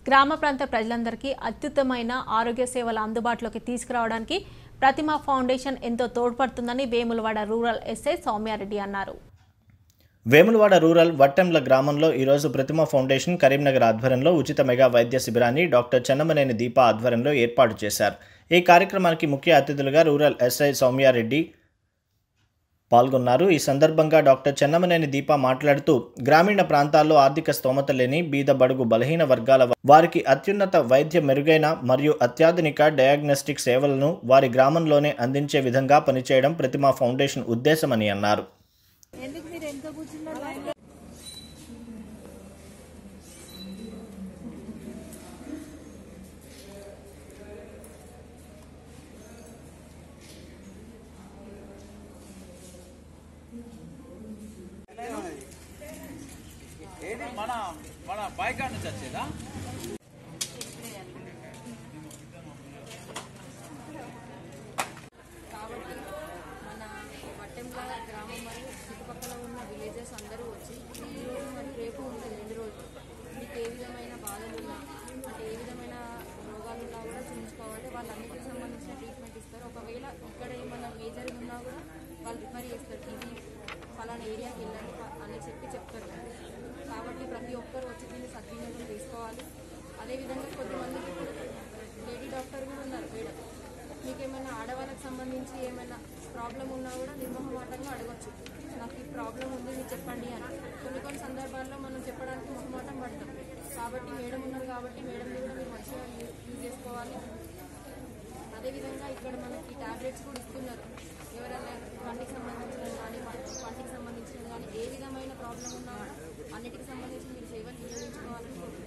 గ్రామ ప్రాంత ప్రజలందరికీ అత్యుత్తమైన ఆరోగ్య సేవలు అందుబాటులోకి తీసుకురావడానికి ప్రతిమ ఫౌండేషన్ ఎంతో తోడ్పడుతుందని వేములవాడ రూరల్ ఎస్ఐ సౌమ్యారెడ్డి అన్నారు వేములవాడ రూరల్ వట్టెంల గ్రామంలో ఈరోజు ప్రతిమ ఫౌండేషన్ కరీంనగర్ ఆధ్వర్యంలో ఉచిత మెగా వైద్య శిబిరాన్ని డాక్టర్ చెన్నమనేని దీప ఆధ్వర్యంలో ఏర్పాటు చేశారు ఈ కార్యక్రమానికి ముఖ్య అతిథులుగా రూరల్ ఎస్ఐ సౌమ్యారెడ్డి పాల్గొన్నారు ఈ సందర్భంగా డాక్టర్ చెన్నమనేని దీప మాట్లాడుతూ గ్రామీణ ప్రాంతాల్లో ఆర్థిక స్తోమత లేని బీద బడుగు బలహీన వర్గాల వా- వారికి అత్యున్నత వైద్య మెరుగైన మరియు అత్యాధునిక డయాగ్నోస్టిక్ సేవలను వారి గ్రామంలోనే అందించే విధంగా పనిచేయడం ప్రతిమ ఫౌండేషన్ ఉద్దేశమని అన్నారు ఏది మన మన బాయ్కాడ్ నుంచి వచ్చేదా కాబట్టి మన వట్టెంల గ్రామం మరియు చుట్టుపక్కల ఉన్న విలేజెస్ అందరూ వచ్చి ఈ రోజు మరియు రేపు ఉంటుంది రెండు రోజులు మీకు ఏ విధమైన బాధలు ఉన్నా అంటే ఏ విధమైన రోగాలు ఉన్నా కూడా చూపించుకోవాలి వాళ్ళన్నిటికి సంబంధించిన ట్రీట్మెంట్ ఇస్తారు ఒకవేళ ఇక్కడ ఏమైనా మేజర్ ఉన్నా కూడా వాళ్ళు రిఫర్ చేస్తారు ఇది ఫలానా ఏరియాకి వెళ్ళండి ప- అని చెప్పి చెప్తారు కాబట్టి ప్రతి ఒక్కరు వచ్చి దీన్ని సద్వినియోగం చేసుకోవాలి అదేవిధంగా కొద్దిమంది లేడీ డాక్టర్ కూడా ఉన్నారు మేడం మీకు ఏమైనా ఆడవాళ్ళకి సంబంధించి ఏమైనా ప్రాబ్లం ఉన్నా కూడా నిర్మోహమాటంగా అడగచ్చు నాకు ఈ ప్రాబ్లం ఉంది మీరు చెప్పండి అని కొన్ని కొన్ని సందర్భాల్లో మనం చెప్పడానికి మొహమాటం పడతాం కాబట్టి మేడం ఉన్నారు కాబట్టి మేడంని కూడా మీరు మంచిగా యూ- యూజ్ చేసుకోవాలి అదేవిధంగా ఇక్కడ మనకి టాబ్లెట్స్ కూడా ఇస్తున్నారు ఎవరైనా పంటికి సంబంధించినవి కానీ పంటికి సంబంధించినవి కానీ ఏ విధమైన ప్రాబ్లం ఉన్నా అన్నిటికి సంబంధించి మీరు సేవలు వినియోగించుకోవాలని కోరుకుంటున్నాను